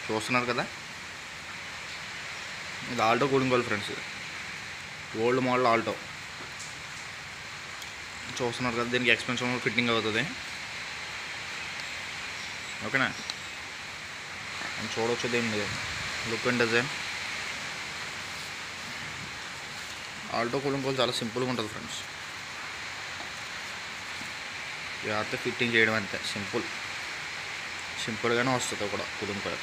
చూస్తున్నారు కదా ఇది Alto cooling coil friends old model Alto చూస్తున్నారు కదా దీనికి ఎక్స్పెన్సివ్ ఫిట్టింగ్ అవుతుంది ఓకేనా మనం చూడవచ్చు దీన్ని look and design Alto cooling coil చాలా సింపుల్గా ఉంటుంది ఫ్రెండ్స్ జాగ్రత్త ఫిట్టింగ్ చేయడం అంతే సింపుల్ సింపుల్గానే వస్తుంది కూడా కూలింగ్ కోల్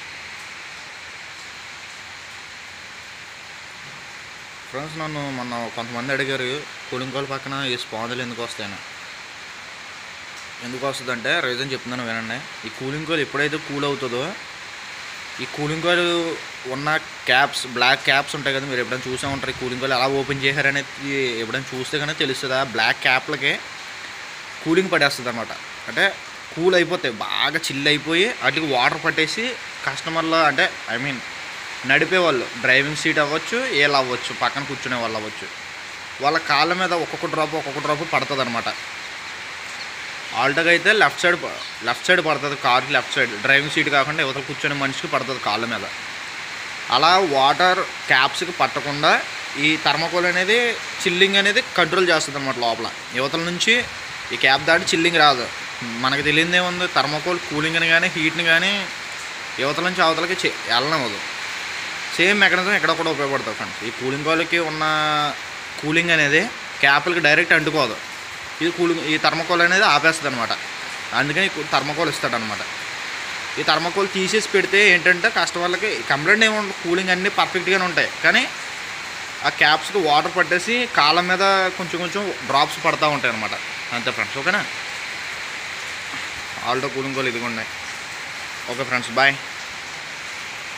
ఫ్రెండ్స్ నన్ను మొన్న కొంతమంది అడిగారు కూలింగ్ కోల్ పక్కన ఈ స్పాంజులు ఎందుకు వస్తాయని ఎందుకు వస్తుందంటే రీజన్ చెప్తున్నాను వినండి ఈ కూలింగ్ కోల్ ఎప్పుడైతే కూల్ అవుతుందో ఈ కూలింగ్ కోల్ ఉన్న క్యాప్స్ బ్లాక్ క్యాప్స్ ఉంటాయి కదా మీరు ఎప్పుడైనా చూసే ఉంటారు ఈ కూలింగ్ కోల్ ఎలా ఓపెన్ చేశారనేది ఎప్పుడైనా చూస్తే కానీ తెలుస్తుంది ఆ బ్లాక్ క్యాప్లకి కూలింగ్ పడేస్తుంది అనమాట అంటే కూల్ అయిపోతాయి బాగా చిల్ అయిపోయి వాటికి వాటర్ పట్టేసి కస్టమర్లో అంటే ఐ మీన్ నడిపే వాళ్ళు డ్రైవింగ్ సీట్ అవ్వచ్చు ఏళ్ళు అవ్వచ్చు పక్కన కూర్చునే వాళ్ళు అవ్వచ్చు వాళ్ళ కాళ్ళ మీద ఒక్కొక్క డ్రాప్ ఒక్కొక్క డ్రాప్ పడుతుంది అనమాట ఆల్టోగా అయితే లెఫ్ట్ సైడ్ లెఫ్ట్ సైడ్ పడుతుంది కార్కి లెఫ్ట్ సైడ్ డ్రైవింగ్ సీట్ కాకుండా యువతల కూర్చునే మనిషికి పడుతుంది కాళ్ళ మీద అలా వాటర్ క్యాప్స్కి పట్టకుండా ఈ థర్మకోల్ అనేది చిల్లింగ్ అనేది కంట్రోల్ చేస్తుంది అనమాట లోపల యువతల నుంచి ఈ క్యాప్ దాటి చిల్లింగ్ రాదు మనకు తెలియదు ఏముంది థర్మకోల్ కూలింగ్ని కానీ హీట్ని కానీ యువతల నుంచి అవతలకి చె- వెళ్ళనివ్వదు సేమ్ మెకానిజం ఇక్కడ కూడా ఉపయోగపడుతుంది ఫ్రెండ్స్ ఈ కూలింగ్ కోల్కి ఉన్న కూలింగ్ అనేది క్యాప్లకి డైరెక్ట్ అంటుకోదు ఇది కూలింగ్ ఈ థర్మకోల్ అనేది ఆపేస్తుంది అనమాట అందుకని ఈ థర్మకోల్ ఇస్తాడనమాట ఈ థర్మకోల్ తీసేసి పెడితే ఏంటంటే కస్టమర్లకి కంప్లైంట్ ఏమి ఉండదు కూలింగ్ అన్నీ పర్ఫెక్ట్గానే ఉంటాయి కానీ ఆ క్యాప్స్కి వాటర్ పట్టేసి కాళ్ళ మీద కొంచెం కొంచెం డ్రాప్స్ పడతా ఉంటాయి అనమాట అంతే ఫ్రెండ్స్ ఓకేనా ఆల్టో కూలింగ్ కోల్ ఇదిగోండి ఓకే ఫ్రెండ్స్ బాయ్